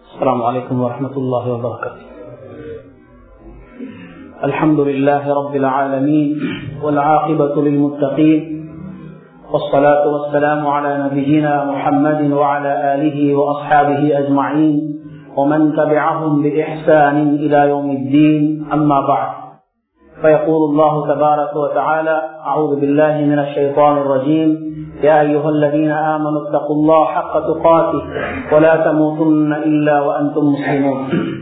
السلام عليكم ورحمة الله وبركاته الحمد لله رب العالمين والعاقبة للمتقين والصلاة والسلام على نبينا محمد وعلى آله وأصحابه أجمعين ومن تبعهم بإحسان إلى يوم الدين أما بعد فيقول الله تبارك وتعالى أعوذ بالله من الشيطان الرجيم يا أيها الذين آمنوا اتقوا الله حق تقاته ولا تموتن إلا وأنتم مسلمون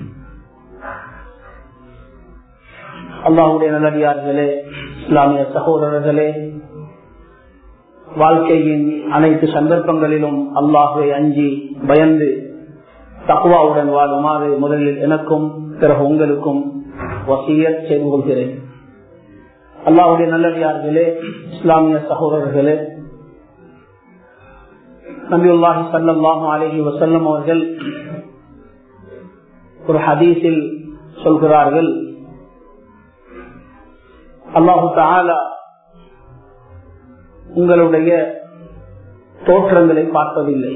அல்லாஹுடைய நல்லடியார்களே இஸ்லாமிய சகோதரர்களே வாழ்க்கையின் அனைத்து சந்தர்ப்பங்களிலும் அல்லாஹுவை அஞ்சி பயந்து தக்குவாவுடன் வாழுமாறு முதலில் எனக்கும் பிறகு உங்களுக்கும் வசிய செய்து கொள்கிறேன் அல்லாஹுடைய நல்லடியார்களே இஸ்லாமிய சகோதரர்களே நபியுல்லாஹி சல்லாஹு அலஹி வசல்லம் அவர்கள் ஒரு ஹதீஸில் சொல்கிறார்கள் அல்லாஹு தாலா உங்களுடைய தோற்றங்களை பார்ப்பதில்லை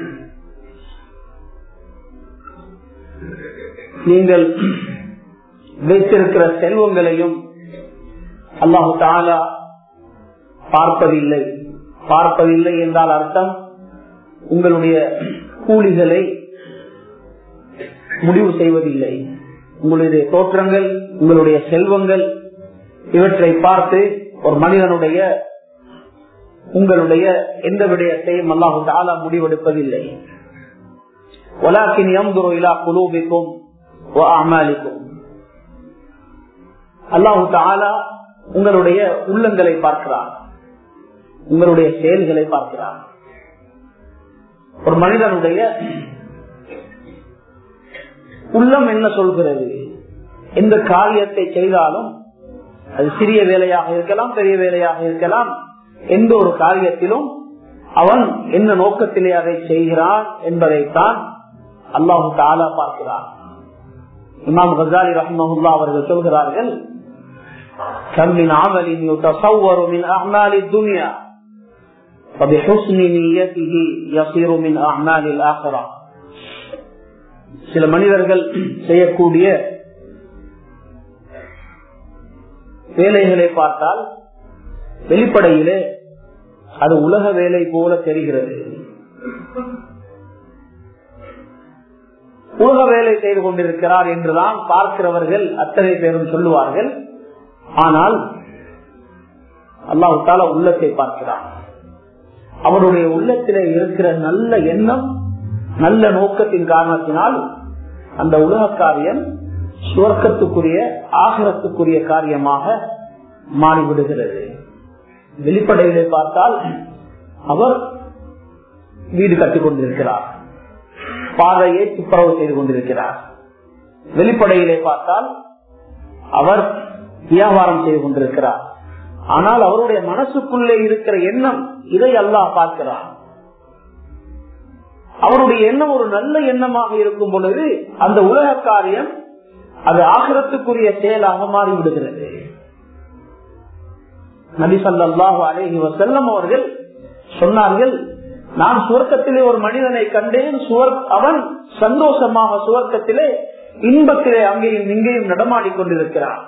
நீங்கள் வைத்திருக்கிற செல்வங்களையும் அல்லாஹு தாலா பார்ப்பதில்லை பார்ப்பதில்லை என்றால் அர்த்தம் உங்களுடைய கூலிகளை முடிவு செய்வதில்லை உங்களுடைய தோற்றங்கள் உங்களுடைய செல்வங்கள் இவற்றை பார்த்து ஒரு மனிதனுடைய உங்களுடைய எந்த விடயத்தையும் அல்லாஹு தாலா முடிவெடுப்பதில்லை ஒலாக்கின் எம்புரோ இலா குலூபிக்கும் அமாலிக்கும் அல்லாஹு தாலா உங்களுடைய உள்ளங்களை பார்க்கிறார் உங்களுடைய செயல்களை பார்க்கிறார் ஒரு மனிதனுடைய உள்ளம் என்ன சொல்கிறது எந்த காரியத்தை செய்தாலும் அது சிறிய வேலையாக இருக்கலாம் பெரிய வேலையாக இருக்கலாம் எந்த ஒரு காரியத்திலும் அவன் என்ன நோக்கத்திலே அதை செய்கிறான் என்பதைத்தான் அல்லாஹு தாலா பார்க்கிறான் இமாம் கசாலி ரஹ்மஹுல்லா அவர்கள் சொல்கிறார்கள் كم من عمل يتصور من أعمال الدنيا فبحسن نيته يصير من أعمال الآخرة சில மனிதர்கள் செய்யக்கூடிய வேலைகளை பார்த்தால் வெளிப்படையிலே அது உலக வேலை போல தெரிகிறது உலக வேலை செய்து கொண்டிருக்கிறார் என்றுதான் பார்க்கிறவர்கள் அத்தனை பேரும் சொல்லுவார்கள் ஆனால் அல்லாஹு தால உள்ளத்தை பார்க்கிறார் அவருடைய உள்ளத்திலே இருக்கிற நல்ல எண்ணம் நல்ல நோக்கத்தின் காரணத்தினால் அந்த உலக காரியம் சுவர்க்கத்துக்குரிய ஆகரத்துக்குரிய காரியமாக மாறிவிடுகிறது வெளிப்படையிலே பார்த்தால் அவர் வீடு கட்டிக் கொண்டிருக்கிறார் பாதையை துப்புரவு செய்து கொண்டிருக்கிறார் வெளிப்படையிலே பார்த்தால் அவர் வியாபாரம் செய்து கொண்டிருக்கிறார் ஆனால் அவருடைய மனசுக்குள்ளே இருக்கிற எண்ணம் இதை அல்லாஹ் பார்க்கிறார் அவருடைய எண்ணம் ஒரு நல்ல எண்ணமாக இருக்கும் பொழுது அந்த உலக காரியம் அது ஆகிரத்துக்குரிய செயலாக மாறிவிடுகிறது நபிசல்லாஹு அலேஹி வசல்லம் அவர்கள் சொன்னார்கள் நான் சுவர்க்கத்திலே ஒரு மனிதனை கண்டேன் சுவர் அவன் சந்தோஷமாக சுவர்க்கத்திலே இன்பத்திலே அங்கேயும் இங்கேயும் நடமாடி கொண்டிருக்கிறார்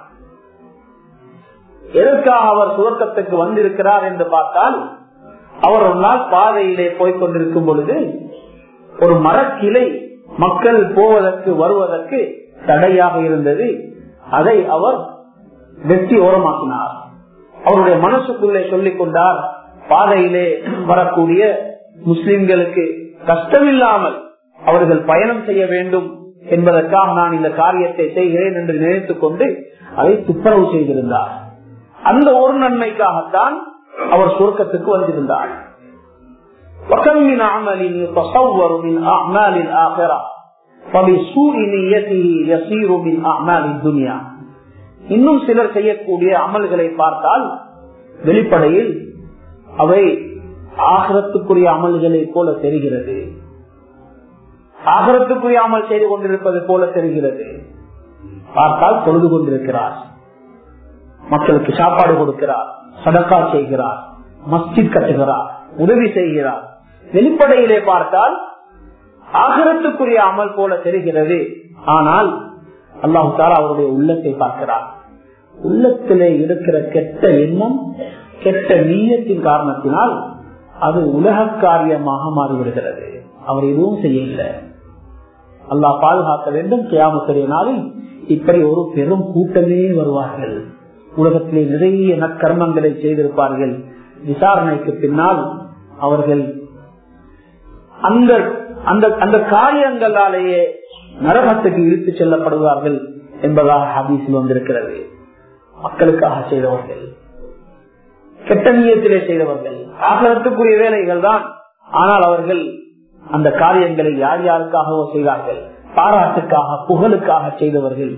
எதற்காக அவர் சுவர்க்கத்துக்கு வந்திருக்கிறார் என்று பார்த்தால் அவர் ஒரு நாள் பாதையிலே போய்கொண்டிருக்கும் பொழுது ஒரு மரக்கிளை மக்கள் போவதற்கு வருவதற்கு தடையாக இருந்தது அதை அவர் வெட்டி ஓரமாக்கினார் அவருடைய மனசுக்குள்ளே சொல்லிக் கொண்டார் பாதையிலே வரக்கூடிய முஸ்லிம்களுக்கு கஷ்டமில்லாமல் அவர்கள் பயணம் செய்ய வேண்டும் என்பதற்காக நான் இந்த காரியத்தை செய்கிறேன் என்று நினைத்துக் கொண்டு அதை துப்புரவு செய்திருந்தார் அந்த ஒரு நன்மைக்காகத்தான் அவர் சுருக்கத்துக்கு வந்திருந்தார் وكم من عمل يتصور من أعمال الآخرة فبسوء نيته يصير من أعمال الدنيا இன்னும் சிலர் செய்யக்கூடிய அமல்களை பார்த்தால் வெளிப்படையில் அவை ஆகரத்துக்குரிய அமல்களை போல தெரிகிறது ஆகரத்துக்குரிய அமல் செய்து கொண்டிருப்பது போல தெரிகிறது பார்த்தால் தொழுது கொண்டிருக்கிறார் மக்களுக்கு சாப்பாடு கொடுக்கிறார் சடக்கா செய்கிறார் மஸ்ஜித் கட்டுகிறார் உதவி செய்கிறார் வெளிப்படையிலே பார்த்தால் ஆகரத்துக்குரிய அமல் போல தெரிகிறது ஆனால் அல்லாஹு தாலா அவருடைய உள்ளத்தை பார்க்கிறார் உள்ளத்திலே இருக்கிற கெட்ட எண்ணம் கெட்ட நீயத்தின் காரணத்தினால் அது உலக காரியமாக மாறிவிடுகிறது அவர் எதுவும் செய்யல அல்லாஹ் பாதுகாக்க வேண்டும் கியாமத்துடைய நாளில் இப்படி ஒரு பெரும் கூட்டமே வருவார்கள் உலகத்திலே நிறைய நற்கர்மங்களை செய்திருப்பார்கள் விசாரணைக்கு பின்னால் அவர்கள் அந்த அந்த அந்த காரியங்களாலேயே நரகத்துக்கு இழுத்து செல்லப்படுவார்கள் என்பதாக ஹபீஸில் வந்திருக்கிறது மக்களுக்காக செய்தவர்கள் கெட்ட நீயத்திலே செய்தவர்கள் ஆகலத்துக்குரிய வேலைகள் தான் ஆனால் அவர்கள் அந்த காரியங்களை யார் யாருக்காகவோ செய்தார்கள் பாராட்டுக்காக புகழுக்காக செய்தவர்கள்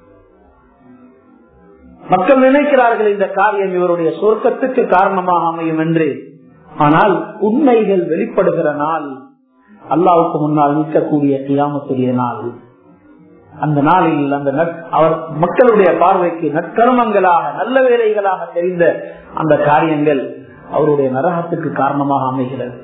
மக்கள் நினைக்கிறார்கள் இந்த காரியம் இவருடைய சொர்க்கத்துக்கு காரணமாக அமையும் என்று ஆனால் உண்மைகள் வெளிப்படுகிற நாள் அல்லாவுக்கு முன்னால் நிற்கக்கூடிய கியாமத்துடைய நாள் அந்த நாளில் அந்த அவர் மக்களுடைய பார்வைக்கு நற்கர்மங்களாக நல்ல வேலைகளாக தெரிந்த அந்த காரியங்கள் அவருடைய நரகத்துக்கு காரணமாக அமைகிறது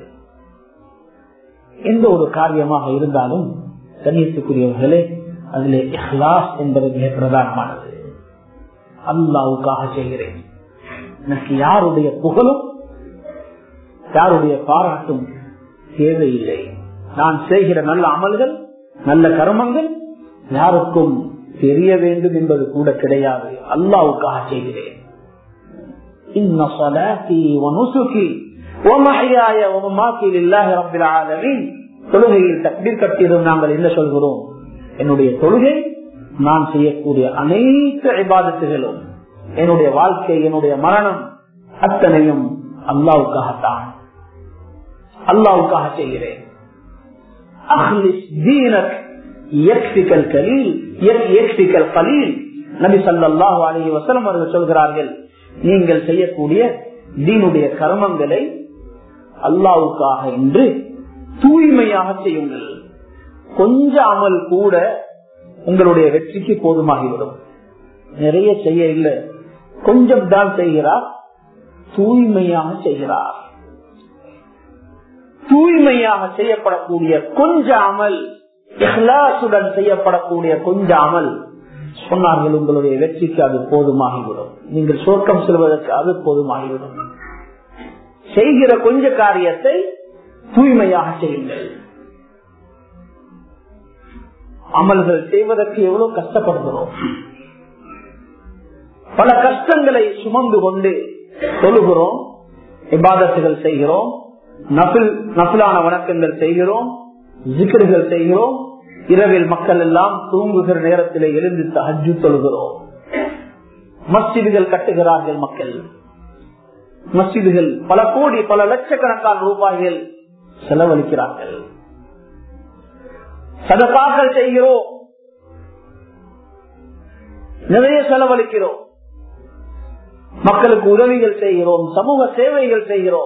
எந்த ஒரு காரியமாக இருந்தாலும் கண்ணியத்துக்குரியவர்களே அதிலே இஹ்லாஸ் என்பது மிக பிரதானமானது அல்லாவுக்காக செய்கிறேன் எனக்கு யாருடைய புகழும் யாருடைய பாராட்டும் தேவையில்லை நான் செய்கிற நல்ல அமல்கள் நல்ல கர்மங்கள் யாருக்கும் தெரிய வேண்டும் என்பது கூட கிடையாது அல்லாவுக்காக செய்கிறேன் இன்ன சலாத்தி வனுசுகி ومحياي ومماتي لله رب العالمين தொழுகையில் தக்பீர் கட்டியதும் நாங்கள் என்ன சொல்கிறோம் என்னுடைய தொழுகை நான் செய்யக்கூடிய அனைத்து இபாதத்துகளும் என்னுடைய வாழ்க்கை என்னுடைய மரணம் அத்தனையும் அல்லாவுக்காகத்தான் அல்லாவுக்காக செய்கிறேன் சொல்கிறார்கள் நீங்கள் செய்யக்கூடிய தீனுடைய கர்மங்களை அல்லாவுக்காக என்று தூய்மையாக செய்யுங்கள் கொஞ்ச அமல் கூட உங்களுடைய வெற்றிக்கு போதுமாகிவிடும் நிறைய செய்ய இல்லை கொஞ்சம் தான் செய்கிறார் தூய்மையாக செய்கிறார் தூய்மையாக செய்யப்படக்கூடிய கொஞ்ச அமல் இஹ்லாசுடன் செய்யப்படக்கூடிய கொஞ்ச அமல் சொன்னார்கள் உங்களுடைய வெற்றிக்கு அது போதுமாகிவிடும் நீங்கள் சொர்க்கம் செல்வதற்கு அது போதுமாகிவிடும் செய்கிற கொஞ்ச காரியத்தை தூய்மையாக செய்யுங்கள் அமல்கள் செய்வதற்கு எவ்வளவு கஷ்டப்படுகிறோம் பல கஷ்டங்களை சுமந்து கொண்டு தொழுகிறோம் இபாதத்துகள் செய்கிறோம் நபில் நபிலான வணக்கங்கள் செய்கிறோம் ஜிக்கர்கள் செய்கிறோம் இரவில் மக்கள் எல்லாம் தூங்குகிற நேரத்தில் எழுந்து தஹஜு தொழுகிறோம் மஸ்ஜிதுகள் கட்டுகிறார்கள் மக்கள் மஸ்ஜிதுகள் பல கோடி பல லட்சக்கணக்கான ரூபாய்கள் செலவழிக்கிறார்கள் சதக்காக்கள் செய்கிறோம் நிறைய செலவழிக்கிறோம் மக்களுக்கு உதவிகள் செய்கிறோம் சமூக சேவைகள் செய்கிறோம்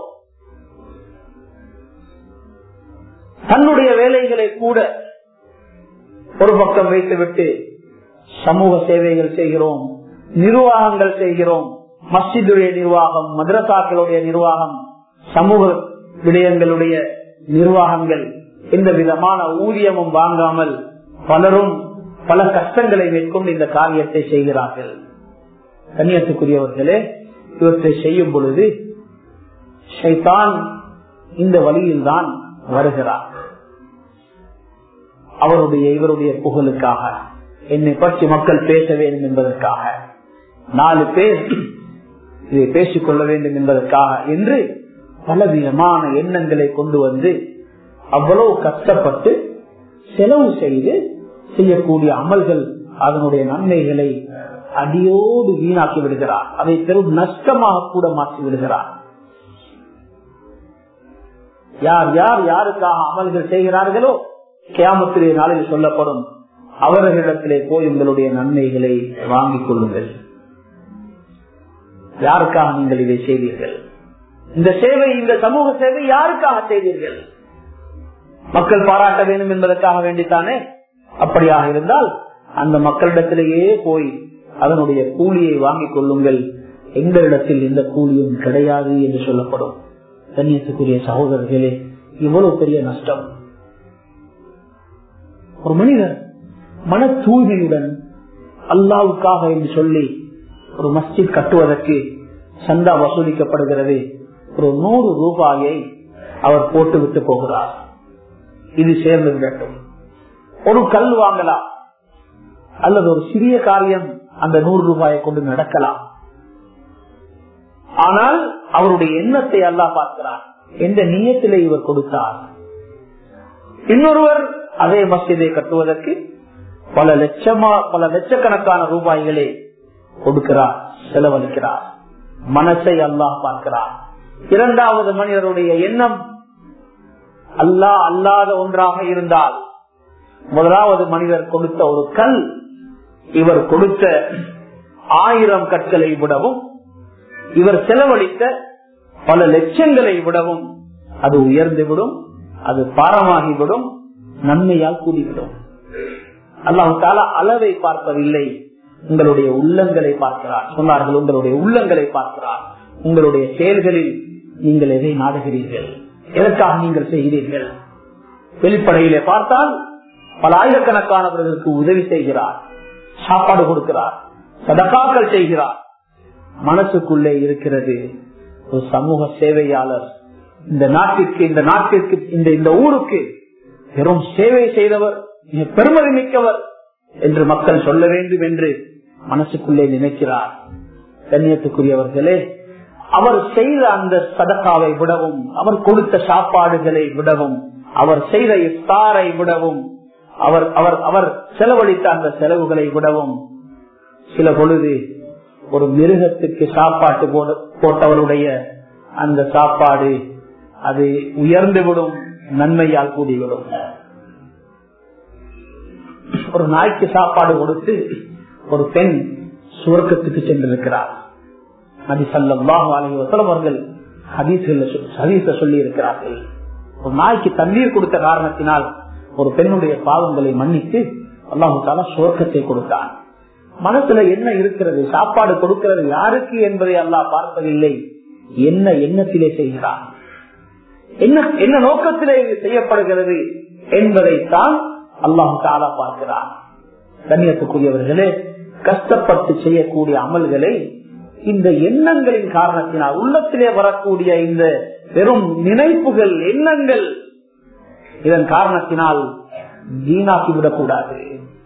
தன்னுடைய வேலைகளை கூட ஒரு பக்கம் வைத்துவிட்டு சமூக சேவைகள் செய்கிறோம் நிர்வாகங்கள் செய்கிறோம் மஸ்ஜிதுடைய நிர்வாகம் மദ്രസാக்களுடைய நிர்வாகம் சமூக விடயங்களுடைய நிர்வாகங்கள் எந்த விதமான ஊதியமும் வாங்காமல் பலரும் பல கஷ்டங்களை மேற்கொண்டு இந்த காரியத்தை செய்கிறார்கள் கண்ணியத்துக்குரியவர்களே இவற்றை செய்யும் பொழுது ஷைத்தான் இந்த வழியில் தான் வருகிறார் அவருடைய இவருடைய புகழுக்காக என்னை பற்றி மக்கள் பேச வேண்டும் என்பதற்காக நாலு பேர் இதை பேசிக்கொள்ள வேண்டும் என்பதற்காக என்று பலவிதமான எண்ணங்களை கொண்டு வந்து அவ்வளவு கஷ்டப்பட்டு செலவு செய்து செய்யக்கூடிய அமல்கள் அதனுடைய நன்மைகளை அடியோடு வீணாக்கி விடுகிறார் அதை பெரும் நஷ்டமாக கூட மாற்றி விடுகிறார் யார் யார் யாருக்காக அமல்கள் செய்கிறார்களோ கியாமத்திலே நாளில் சொல்லப்படும் அவர்களிடத்திலே போய் உங்களுடைய நன்மைகளை வாங்கிக் கொள்ளுங்கள் யாருக்காக நீங்கள் இதை செய்தீர்கள் இந்த சேவை இந்த சமூக சேவை யாருக்காக செய்தீர்கள் மக்கள் பாராட்ட வேண்டும் என்பதற்காக வேண்டித்தானே அப்படியாக இருந்தால் அந்த மக்களிடத்திலேயே போய் அதனுடைய கூலியை வாங்கிக் கொள்ளுங்கள் எங்களிடத்தில் எந்த கூலியும் கிடையாது என்று சொல்லப்படும் கண்ணியத்துக்குரிய சகோதரர்களே இவ்வளவு பெரிய நஷ்டம் ஒரு மனிதர் மன தூய்மையுடன் அல்லாவுக்காக என்று சொல்லி ஒரு மஸ்ஜித் கட்டுவதற்கு சந்தா வசூலிக்கப்படுகிறது ஒரு நூறு ரூபாயை அவர் போட்டு விட்டு போகிறார் இது சேர்ந்து விடட்டும் ஒரு கல் வாங்கலாம் அல்லது ஒரு சிறிய காரியம் அந்த நூறு ரூபாயை கொண்டு நடக்கலாம் ஆனால் அவருடைய எண்ணத்தை அல்லா பார்க்கிறார் எந்த நீயத்திலே இவர் கொடுத்தார் இன்னொருவர் அதே மஸ்ஜிதை கட்டுவதற்கு பல லட்சமா பல லட்சக்கணக்கான ரூபாய்களை கொடுக்கிறார் செலவழிக்கிறார் மனசை அல்லாஹ் பார்க்கிறார் இரண்டாவது மனிதருடைய எண்ணம் அல்லாஹ் அல்லாத ஒன்றாக இருந்தால் முதலாவது மனிதர் கொடுத்த ஒரு கல் இவர் கொடுத்த ஆயிரம் கற்களை விடவும் இவர் செலவழித்த பல லட்சங்களை விடவும் அது உயர்ந்துவிடும் அது பாரமாகிவிடும் நன்மையால் கூடிவிடும் அல்லாஹு தாலா அளவை பார்ப்பதில்லை உங்களுடைய உள்ளங்களை பார்க்கிறார் சொன்னார்கள் உங்களுடைய உள்ளங்களை பார்க்கிறார் உங்களுடைய செயல்களில் நீங்கள் எதை நாடுகிறீர்கள் எதற்காக நீங்கள் செய்கிறீர்கள் வெளிப்படையிலே பார்த்தால் பல ஆயிரக்கணக்கானவர்களுக்கு உதவி செய்கிறார் சாப்பாடு கொடுக்கிறார் சதக்காக்கள் செய்கிறார் மனசுக்குள்ளே இருக்கிறது ஒரு சமூக சேவையாளர் இந்த நாட்டிற்கு இந்த நாட்டிற்கு இந்த இந்த ஊருக்கு வெறும் சேவை செய்தவர் மிக பெருமதி மிக்கவர் என்று மக்கள் சொல்ல வேண்டும் என்று மனசுக்குள்ளே நினைக்கிறார் கண்ணியத்துக்குரியவர்களே அவர் செய்த அந்த சதக்காவை விடவும் அவர் கொடுத்த சாப்பாடுகளை விடவும் அவர் செய்த இஃப்தாரை விடவும் அவர் அவர் அவர் செலவழித்த அந்த செலவுகளை விடவும் சில பொழுது ஒரு மிருகத்துக்கு சாப்பாட்டு போட்டவருடைய அந்த சாப்பாடு அது உயர்ந்து விடும் நன்மையால் கூடிவிடும் ஒரு நாய்க்கு சாப்பாடு கொடுத்து ஒரு பெண் சுவர்க்கத்துக்கு சென்றிருக்கிறார் நபி சல்லாஹு அலி வசலம் அவர்கள் ஹதீச சொல்லி இருக்கிறார்கள் ஒரு நாய்க்கு தண்ணீர் கொடுத்த காரணத்தினால் ஒரு பெண்ணுடைய பாவங்களை மன்னித்து அல்லாஹு தாலா சுவர்க்கத்தை கொடுத்தான் மனசுல என்ன இருக்கிறது சாப்பாடு கொடுக்கிறது யாருக்கு என்பதை அல்லாஹ் பார்ப்பதில்லை என்ன எண்ணத்திலே செய்கிறான் என்ன என்ன நோக்கத்திலே இது செய்யப்படுகிறது என்பதைத்தான் அல்லாஹு தாலா பார்க்கிறான் கண்ணியத்துக்குரியவர்களே கஷ்டப்பட்டு செய்யக்கூடிய அமல்களை இந்த எண்ணங்களின் காரணத்தினால் உள்ளத்திலே வரக்கூடிய இந்த வெறும் நினைப்புகள் எண்ணங்கள் இதன் காரணத்தினால் வீணாக்கி விடக்கூடாது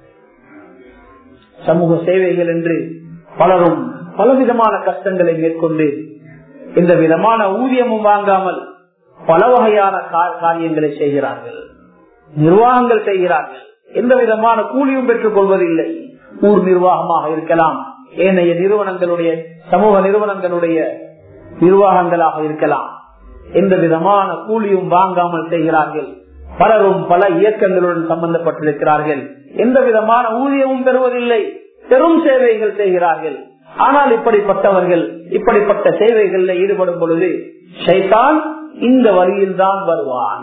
சமூக சேவைகள் என்று பலரும் பலவிதமான கஷ்டங்களை மேற்கொண்டு இந்த விதமான ஊதியமும் வாங்காமல் பல வகையான காரியங்களை செய்கிறார்கள் நிர்வாகங்கள் செய்கிறார்கள் எந்த விதமான கூலியும் பெற்றுக் கொள்வதில்லை ஊர் நிர்வாகமாக இருக்கலாம் ஏனைய நிறுவனங்களுடைய சமூக நிறுவனங்களுடைய நிர்வாகங்களாக இருக்கலாம் எந்த விதமான கூலியும் வாங்காமல் செய்கிறார்கள் பலரும் பல இயக்கங்களுடன் சம்பந்தப்பட்டிருக்கிறார்கள் எந்த விதமான ஊதியமும் பெறுவதில்லை பெரும் சேவைகள் செய்கிறார்கள் ஆனால் இப்படிப்பட்டவர்கள் இப்படிப்பட்ட சேவைகளில் ஈடுபடும் பொழுது ஷைத்தான் இந்த வழியில் தான் வருவான்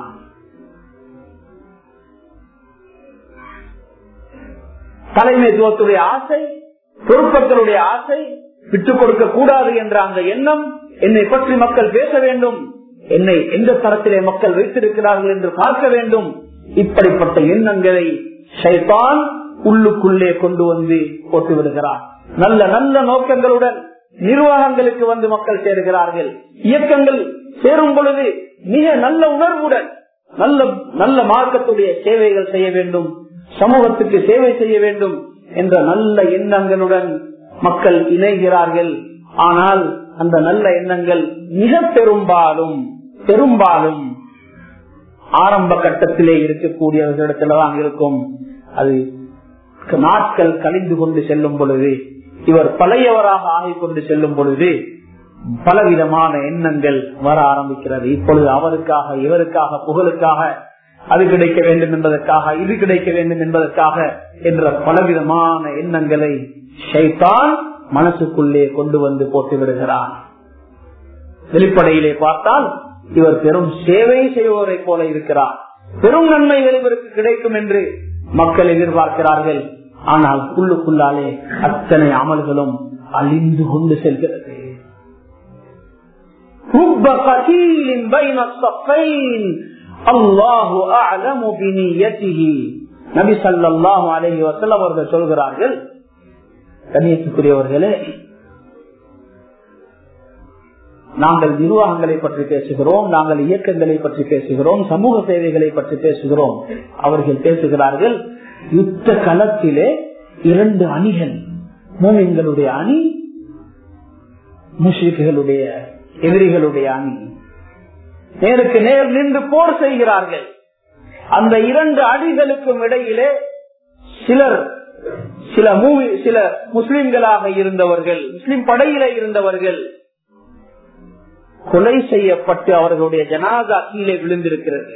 தலைமைத்துவத்துடைய ஆசை பொறுப்பர்களுடைய ஆசை விட்டுக் கொடுக்க கூடாது என்ற அந்த எண்ணம் என்னை பற்றி மக்கள் பேச வேண்டும் என்னை எந்த தரத்திலே மக்கள் வைத்திருக்கிறார்கள் என்று பார்க்க வேண்டும் இப்படிப்பட்ட எண்ணங்களை ஷைத்தான் உள்ளுக்குள்ளே கொண்டு வந்து போட்டு விடுகிறார் நல்ல நல்ல நோக்கங்களுடன் நிர்வாகங்களுக்கு வந்து மக்கள் சேருகிறார்கள் இயக்கங்கள் சேரும் பொழுது மிக நல்ல உணர்வுடன் நல்ல நல்ல மார்க்கத்துடைய சேவைகள் செய்ய வேண்டும் சமூகத்துக்கு சேவை செய்ய வேண்டும் என்ற நல்ல எண்ணங்களுடன் மக்கள் இணைகிறார்கள் ஆனால் அந்த நல்ல எண்ணங்கள் மிக பெரும்பாலும் பெரும்பாலும் ஆரம்ப கட்டத்திலே இருக்கக்கூடியவர்களிடத்துலதான் இருக்கும் அது நாட்கள் கழிந்து கொண்டு செல்லும் பொழுது இவர் பழையவராக ஆகிக் கொண்டு செல்லும் பொழுது பலவிதமான எண்ணங்கள் வர ஆரம்பிக்கிறது இப்பொழுது அவருக்காக இவருக்காக புகழுக்காக அது கிடைக்க வேண்டும் என்பதற்காக இது கிடைக்க வேண்டும் என்பதற்காக என்ற பலவிதமான எண்ணங்களை ஷைத்தான் மனசுக்குள்ளே கொண்டு வந்து போட்டு விடுகிறான் வெளிப்படையிலே பார்த்தால் இவர் பெரும் சேவை செய்வோரை போல இருக்கிறார் பெரும் நன்மைகள் இவருக்கு கிடைக்கும் என்று மக்கள் எதிர்பார்க்கிறார்கள் ஆனால் உள்ளுக்குள்ளாலே அத்தனை அமல்களும் அழிந்து கொண்டு செல்கிறது நபி சல்லாஹு அலஹி வசல்லம் அவர்கள் சொல்கிறார்கள் கண்ணியத்துக்குரியவர்களே நாங்கள் நிர்வாகங்களை பற்றி பேசுகிறோம் நாங்கள் இயக்கங்களை பற்றி பேசுகிறோம் சமூக சேவைகளை பற்றி பேசுகிறோம் அவர்கள் பேசுகிறார்கள் யுத்த களத்திலே இரண்டு அணிகள் மூமின்களுடைய அணி முஷ்ரிக்குகளுடைய எதிரிகளுடைய அணி நேருக்கு நேர் நின்று போர் செய்கிறார்கள் அந்த இரண்டு அணிகளுக்கும் இடையிலே சிலர் சில மூவி சில முஸ்லிம்களாக இருந்தவர்கள் முஸ்லிம் படையில இருந்தவர்கள் கொலை செய்யப்பட்டு அவர்களுடைய ஜனாதா கீழே விழுந்திருக்கிறது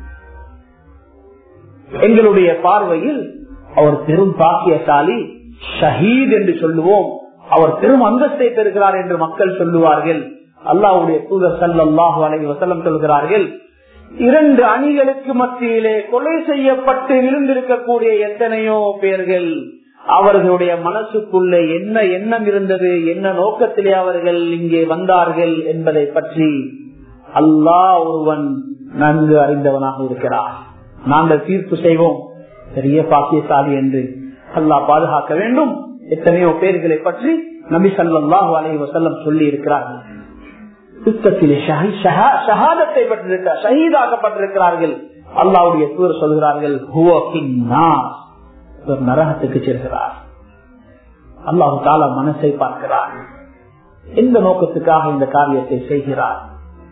எங்களுடைய பார்வையில் அவர் பெரும் பாக்கியசாலி ஷஹீத் என்று சொல்லுவோம் அவர் பெரும் அந்தஸ்தை பெறுகிறார் என்று மக்கள் சொல்லுவார்கள் அல்லாவுடைய தூதர் சல்லாஹூ அலை வசலம் சொல்கிறார்கள் இரண்டு அணிகளுக்கு மத்தியிலே கொலை செய்யப்பட்டு விழுந்திருக்கக்கூடிய எத்தனையோ பேர்கள் அவர்களுடைய மனசுக்குள்ளே என்ன எண்ணம் இருந்தது என்ன நோக்கத்திலே அவர்கள் இங்கே வந்தார்கள் என்பதை பற்றி அல்லாஹ் ஒருவன் நன்கு அறிந்தவனாக இருக்கிறார் நாங்கள் தீர்ப்பு செய்வோம் பெரிய பாக்கியசாலி என்று அல்லாஹ் பாதுகாக்க வேண்டும் எத்தனையோ பேர்களை பற்றி நபி சல்லாஹூ அலை வசல்லம் சொல்லி இருக்கிறார்கள் யுத்தத்திலே ஷஹாதத்தை பெற்றிருக்கிறார் ஷஹீதாக்கப்பட்டிருக்கிறார்கள் அல்லாவுடைய தூர் சொல்கிறார்கள் நரகத்துக்கு செல்கிறார் அல்லாஹு தாலா மனசை பார்க்கிறார் எந்த நோக்கத்துக்காக இந்த காரியத்தை செய்கிறார்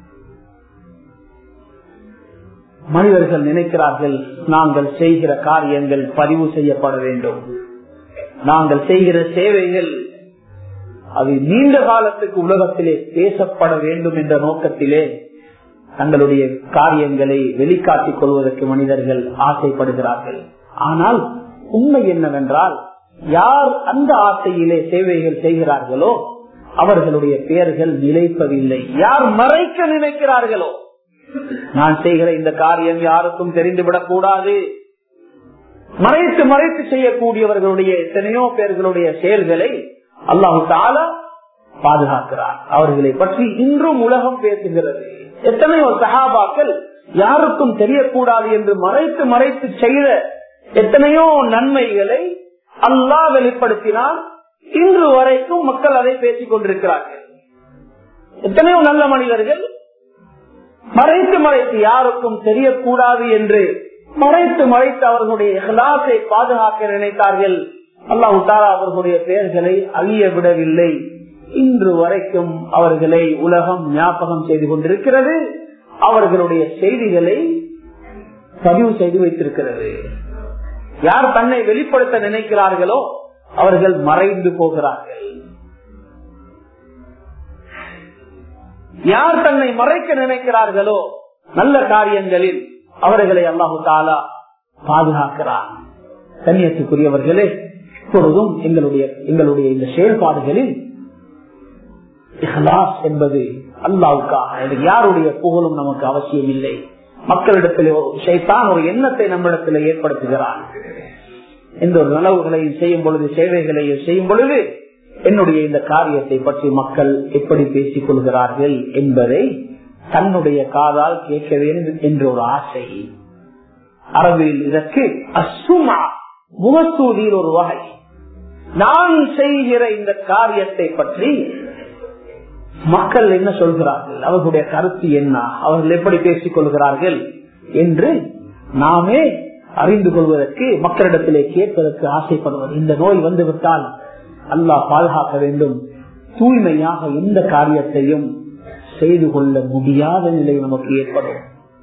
மனிதர்கள் நினைக்கிறார்கள் நாங்கள் செய்கிற காரியங்கள் பதிவு செய்யப்பட வேண்டும் நாங்கள் செய்கிற சேவைகள் அது நீண்ட காலத்துக்கு உலகத்திலே பேசப்பட வேண்டும் என்ற நோக்கத்திலே தங்களுடைய காரியங்களை வெளிக்காட்டிக் கொள்வதற்கு மனிதர்கள் ஆசைப்படுகிறார்கள் ஆனால் உண்மை என்னவென்றால் யார் அந்த ஆசையிலே சேவைகள் செய்கிறார்களோ அவர்களுடைய பெயர்கள் நிலைப்பதில்லை யார் மறைக்க நினைக்கிறார்களோ நான் செய்கிற இந்த காரியம் யாருக்கும் தெரிந்துவிடக் கூடாது மறைத்து மறைத்து செய்யக்கூடியவர்களுடைய எத்தனையோ பேர்களுடைய செயல்களை அல்லாஹு தாலா பாதுகாக்கிறார் அவர்களை பற்றி இன்றும் உலகம் பேசுகிறது எத்தனையோ சகாபாக்கள் யாருக்கும் தெரியக்கூடாது என்று மறைத்து மறைத்து செய்த எத்தனையோ நன்மைகளை அல்லாஹ் வெளிப்படுத்தினால் இன்று வரைக்கும் மக்கள் அதை பேசிக் கொண்டிருக்கிறார்கள் எத்தனையோ நல்ல மனிதர்கள் மறைத்து மறைத்து யாருக்கும் தெரியக்கூடாது என்று மறைத்து மறைத்து அவர்களுடைய இஹ்லாஸை பாதுகாக்க நினைத்தார்கள் அல்லாஹு தாரா அவர்களுடைய பெயர்களை அழிய விடவில்லை இன்று வரைக்கும் அவர்களை உலகம் ஞாபகம் செய்து கொண்டிருக்கிறது அவர்களுடைய செய்திகளை பதிவு செய்து வைத்திருக்கிறது யார் தன்னை வெளிப்படுத்த நினைக்கிறார்களோ அவர்கள் மறைந்து போகிறார்கள் யார் தன்னை மறைக்க நினைக்கிறார்களோ நல்ல காரியங்களில் அவர்களை அல்லாஹு தாலா பாதுகாக்கிறார் கண்ணியத்துக்குரியவர்களே இப்பொழுதும் எங்களுடைய எங்களுடைய இந்த செயல்பாடுகளில் இஹ்லாஸ் என்பது அல்லாவுக்காக இது யாருடைய புகழும் நமக்கு அவசியம் இல்லை மக்களிடத்தில் ஷைத்தான் ஒரு எண்ணத்தை நம்மிடத்தில் ஏற்படுத்துகிறான் எந்த ஒரு நலவுகளையும் செய்யும் பொழுது சேவைகளையும் செய்யும் பொழுது என்னுடைய இந்த காரியத்தை பற்றி மக்கள் எப்படி பேசிக் கொள்கிறார்கள் என்பதை தன்னுடைய காதால் கேட்க வேண்டும் என்ற ஒரு ஆசை அரபில் இதற்கு அசுமா முகத்தூதியில் ஒரு வகை நான் செய்கிற இந்த காரியத்தை பற்றி மக்கள் என்ன சொல்கிறார்கள் அவர்களுடைய கருத்து என்ன அவர்கள் எப்படி பேசிக் கொள்கிறார்கள் என்று நாமே அறிந்து கொள்வதற்கு மக்களிடத்திலே கேட்பதற்கு ஆசைப்படுவது இந்த நோய் வந்துவிட்டால் அல்லாஹ் பாதுகாக்க வேண்டும் தூய்மையாக எந்த காரியத்தையும் செய்து கொள்ள முடியாத நிலை நமக்கு ஏற்படும்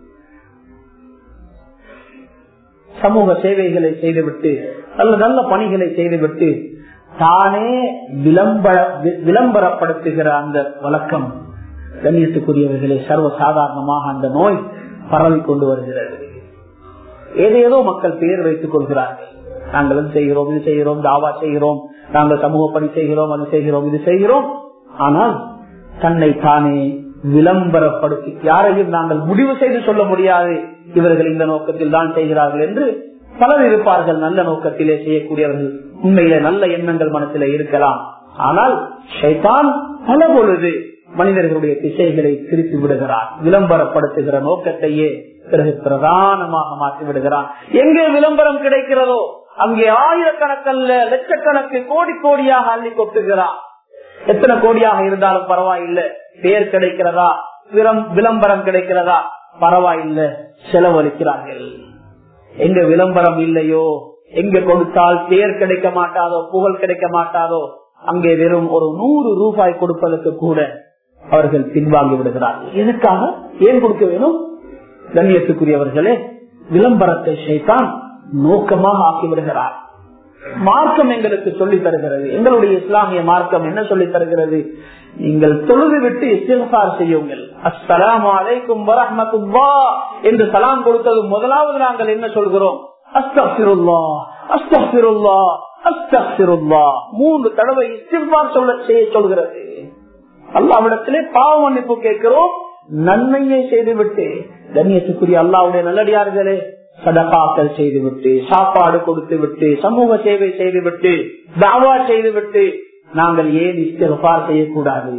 சமூக சேவைகளை செய்துவிட்டு நல்ல நல்ல பணிகளை செய்துவிட்டு தானே விளம்பர விளம்பரப்படுத்துகிற அந்த வழக்கம் கண்ணியத்துக்குரியவர்களை சர்வ சாதாரணமாக அந்த நோய் பரவி கொண்டு வருகிறது ஏதேதோ மக்கள் பெயர் வைத்துக் கொள்கிறார்கள் நாங்கள் இது செய்கிறோம் இது செய்கிறோம் தாவா செய்கிறோம் நாங்கள் சமூக பணி செய்கிறோம் அது செய்கிறோம் இது செய்கிறோம் ஆனால் தன்னை தானே விளம்பரப்படுத்தி யாரையும் நாங்கள் முடிவு செய்து சொல்ல முடியாது இவர்கள் இந்த நோக்கத்தில் தான் செய்கிறார்கள் என்று பலர் இருப்பார்கள் நல்ல நோக்கத்திலே செய்யக்கூடியவர்கள் உண்மையிலே நல்ல எண்ணங்கள் மனசிலே இருக்கலாம் ஆனால் ஷைதான் பல பொழுது மனிதர்களுடைய திசைகளை திருப்பி விடுகிறார் விளம்பரப்படுத்துகிற நோக்கத்தையே பிறகு பிரதானமாக மாற்றி விடுகிறான் எங்கே விளம்பரம் கிடைக்கிறதோ அங்கே ஆயிரக்கணக்கல்ல லட்சக்கணக்கு கோடி கோடியாக அள்ளி கொட்டுகிறான் எத்தனை கோடியாக இருந்தாலும் பரவாயில்லை பேர் கிடைக்கிறதா விளம்பரம் கிடைக்கிறதா பரவாயில்லை செலவழிக்கிறார்கள் எங்க விளம்பரம் இல்லையோ எங்க கொடுத்தால் பேர் கிடைக்க மாட்டாதோ புகழ் கிடைக்க மாட்டாதோ அங்கே வெறும் ஒரு நூறு ரூபாய் கொடுப்பதற்கு கூட அவர்கள் பின்வாங்கி விடுகிறார்கள் எதுக்காக ஏன் கொடுக்க வேணும் கண்ணியத்துக்குரியவர்களே விளம்பரத்தை செய்தான் நோக்கமாக ஆக்கி விடுகிறார் மார்க்கம் எங்களுக்கு சொல்லி தருகிறது எங்களுடைய இஸ்லாமிய மார்க்கம் என்ன சொல்லி தருகிறது நீங்கள் தொழுது விட்டு இஸ்திகார் செய்யுங்கள் அஸ்லாம் அலைக்கும் வரஹமத்துல்லா என்று சலாம் கொடுத்தது முதலாவது நாங்கள் என்ன சொல்கிறோம் அஸ்தபிருல்லா அஸ்தபிருல்லா அஸ்தபிருல்லா மூன்று தடவை இஸ்திகார் சொல்ல செய்ய சொல்கிறது அல்லாவிடத்திலே பாவ மன்னிப்பு கேட்கிறோம் நன்மையை செய்துவிட்டு கண்ணியத்துக்குரிய அல்லாவுடைய நல்லடியார்களே சதகாக்கள் செய்துவிட்டு சாப்பாடு கொடுத்து விட்டு சமூக சேவை செய்துவிட்டு தாவா செய்துவிட்டு நாங்கள் ஏன் இஸ்திகார் செய்யக்கூடாது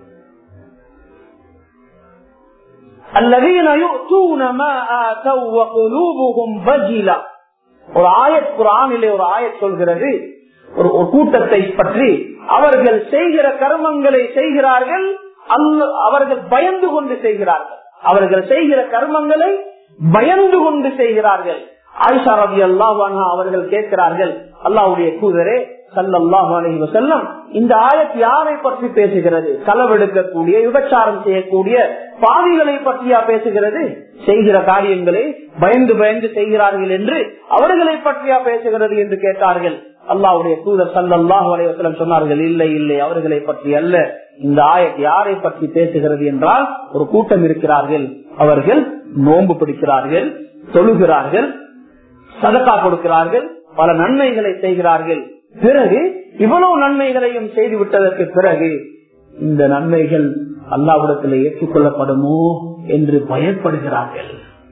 الذين يؤتون ما آتوا وقلوبهم وجلة ஒரு ஆயத் குரானிலே ஒரு ஆயத் சொல்கிறது ஒரு கூட்டத்தை பற்றி அவர்கள் செய்கிற கர்மங்களை செய்கிறார்கள் அல்ல அவர்கள் பயந்து கொண்டு செய்கிறார்கள் அவர்கள் செய்கிற கர்மங்களை பயந்து கொண்டு செய்கிறார்கள் ஆயிஷா ரவி அல்லாஹ் அவர்கள் கேட்கிறார்கள் அல்லாவுடைய கூதரே சல்லாஹ் அலஹி வசல்லம் இந்த ஆயத் யாரை பற்றி பேசுகிறது களவெடுக்கக்கூடிய விபச்சாரம் செய்யக்கூடிய பாவிகளை பற்றியா பேசுகிறது செய்கிற காரியங்களை பயந்து பயந்து செய்கிறார்கள் என்று அவர்களை பற்றியா பேசுகிறது என்று கேட்டார்கள் அல்லாவுடைய தூதர் சல்லாஹ் அலைவசலம் சொன்னார்கள் இல்லை இல்லை அவர்களை பற்றி அல்ல இந்த ஆயத் யாரை பற்றி பேசுகிறது என்றால் ஒரு கூட்டம் இருக்கிறார்கள் அவர்கள் நோன்பு பிடிக்கிறார்கள் தொழுகிறார்கள் சதக்கா கொடுக்கிறார்கள் பல நன்மைகளை செய்கிறார்கள் பிறகு இவ்வளவு நன்மைகளையும் செய்து விட்டதற்கு பிறகு இந்த நன்மைகள் அல்லாவிடத்தில் ஏற்றுக்கொள்ளப்படுமோ என்று பயப்படுகிறார்கள்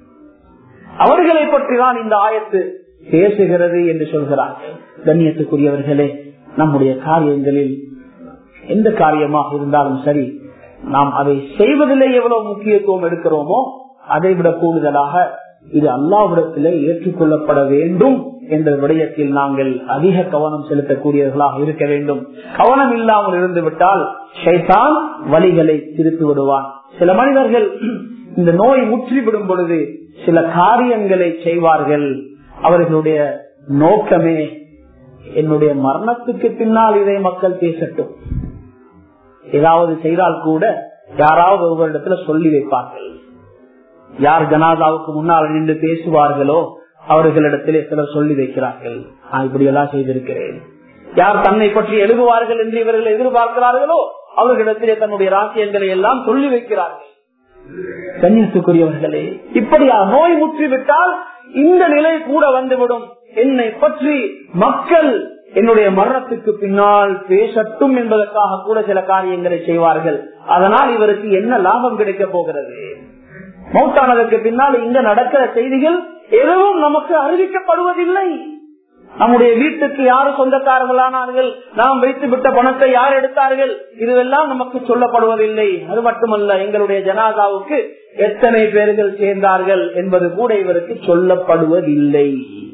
அவர்களை பற்றி தான் இந்த ஆயத்து பேசுகிறது என்று சொல்கிறார்கள் கண்ணியத்துக்குரியவர்களே நம்முடைய காரியங்களில் எந்த காரியமாக இருந்தாலும் சரி நாம் அதை செய்வதிலே எவ்வளவு முக்கியத்துவம் எடுக்கிறோமோ அதை விட கூடுதலாக இது அல்லாவிடத்திலே ஏற்றுக்கொள்ளப்பட வேண்டும் என்ற விடயத்தில் நாங்கள் அதிக கவனம் செலுத்தக்கூடியவர்களாக இருக்க வேண்டும் கவனம் இல்லாமல் இருந்து விட்டால் ஷைதான் வழிகளை திருப்பி விடுவான் சில மனிதர்கள் இந்த நோய் முற்றிவிடும் பொழுது சில காரியங்களை செய்வார்கள் அவர்களுடைய நோக்கமே என்னுடைய மரணத்துக்கு பின்னால் இதை மக்கள் பேசட்டும் ஏதாவது செய்தால் கூட யாராவது ஒருவரிடத்துல சொல்லி வைப்பார்கள் யார் ஜனாதாவுக்கு முன்னால் நின்று பேசுவார்களோ அவர்களிடத்திலே சிலர் சொல்லி வைக்கிறார்கள் நான் இப்படி எல்லாம் செய்திருக்கிறேன் யார் தன்னை பற்றி எழுதுவார்கள் என்று இவர்கள் எதிர்பார்க்கிறார்களோ அவர்களிடத்திலே தன்னுடைய ராசியங்களை எல்லாம் சொல்லி வைக்கிறார்கள் கண்ணியத்துக்குரியவர்களே இப்படியா நோய் முற்றிவிட்டால் இந்த நிலை கூட வந்துவிடும் என்னை பற்றி மக்கள் என்னுடைய மரணத்துக்கு பின்னால் பேசட்டும் என்பதற்காக கூட சில காரியங்களை செய்வார்கள் அதனால் இவருக்கு என்ன லாபம் கிடைக்க போகிறது மௌத்தானதற்கு பின்னால் இங்க நடக்கிற செய்திகள் எதுவும் நமக்கு அறிவிக்கப்படுவதில்லை நம்முடைய வீட்டுக்கு யாரு சொந்தக்காரர்களானார்கள் நாம் வைத்து விட்ட பணத்தை யார் எடுத்தார்கள் இதுவெல்லாம் நமக்கு சொல்லப்படுவதில்லை அது மட்டுமல்ல எங்களுடைய ஜனாதாவுக்கு எத்தனை பேர்கள் சேர்ந்தார்கள் என்பது கூட இவருக்கு சொல்லப்படுவதில்லை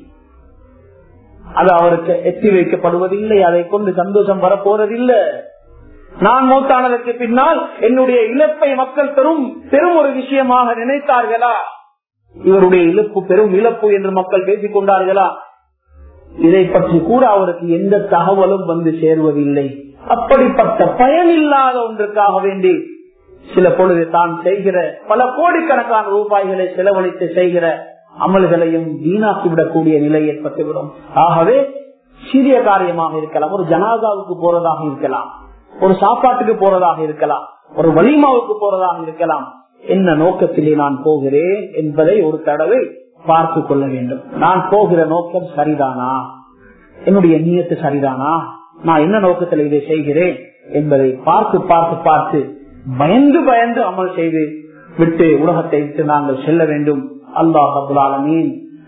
அது அவருக்கு எத்தி வைக்கப்படுவதில்லை அதை கொண்டு சந்தோஷம் வரப்போறதில்லை நான் மூத்தானதற்கு பின்னால் என்னுடைய இழப்பை மக்கள் பெரும் பெரும் ஒரு விஷயமாக நினைத்தார்களா இவருடைய இழப்பு பெரும் இழப்பு என்று மக்கள் பேசிக் கொண்டார்களா இதை பற்றி கூட அவருக்கு எந்த தகவலும் வந்து சேருவதில்லை அப்படிப்பட்ட பயனில்லாத ஒன்றுக்காக வேண்டி சில பொழுது தான் செய்கிற பல கோடிக்கணக்கான ரூபாய்களை செலவழித்து செய்கிற அமல்களையும் வீணாக்கிவிடக்கூடிய நிலை ஏற்பட்டுவிடும் ஆகவே சிறிய காரியமாக இருக்கலாம் ஒரு ஜனாதாவுக்கு போறதாக இருக்கலாம் ஒரு சாப்பாட்டுக்கு போறதாக இருக்கலாம் ஒரு வலிமாவுக்கு போறதாக இருக்கலாம் என்ன நோக்கத்திலே நான் போகிறேன் என்பதை ஒரு தடவை பார்த்து கொள்ள வேண்டும் நான் போகிற நோக்கம் சரிதானா என்னுடைய நீயத்து சரிதானா நான் என்ன நோக்கத்தில் இதை செய்கிறேன் என்பதை பார்த்து பார்த்து பார்த்து பயந்து பயந்து அமல் செய்து விட்டு உலகத்தை விட்டு நாங்கள் செல்ல வேண்டும் அல்லாஹ் அபுலாலமீன்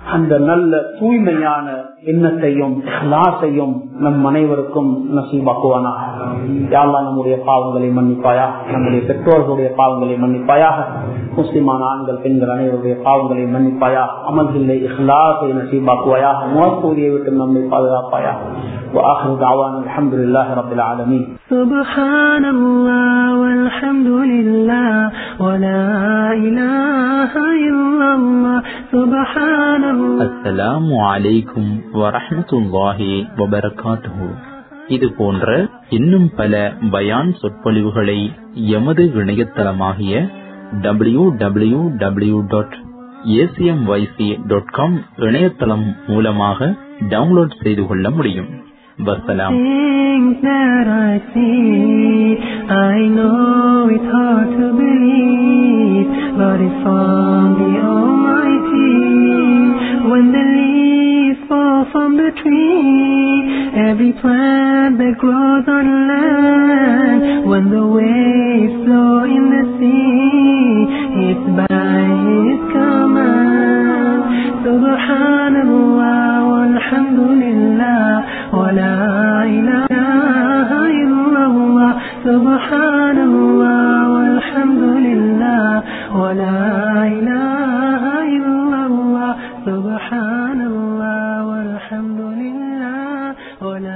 அந்த நல்ல தூய்மையான எண்ணத்தையும் இஹ்லாஸையும் நம் அனைவருக்கும் நசீபாக்குவானா யாழ்லா நம்முடைய பாவங்களை மன்னிப்பாயா நம்முடைய பெற்றோர்களுடைய பாவங்களை மன்னிப்பாயாக முஸ்லிமான ஆண்கள் பெண்கள் அனைவருடைய பாவங்களை மன்னிப்பாயா அமல்களை இஹ்லாஸை நசீபாக்குவாயா மோசூரியை விட்டு நம்மை பாதுகாப்பாயா وآخر دعوانا الحمد لله رب العالمين سبحان الله والحمد لله ولا إله إلا الله سبحان الله அஸ்ஸலாமு அலைக்கும் வரஹ்மத்துல்லாஹி வபரகாத்துஹு இது போன்ற இன்னும் பல பயான் சொற்பொழிவுகளை எமது இணையதளமாகிய W W W dot ACMYC dot com இணையதளம் மூலமாக டவுன்லோட் செய்து கொள்ள முடியும் வசலாம் Things that I see, I know it's hard to believe, but it's from the Almighty. When the leaves fall from the tree, every plant that grows on land, when the waves flow in the sea, it's by His command. Subhanallah, walhamdulillah, wa la ilaha illallah. Subhanallah, walhamdulillah, wa la ilaha illallah. Subhanallah, walhamdulillah, wa la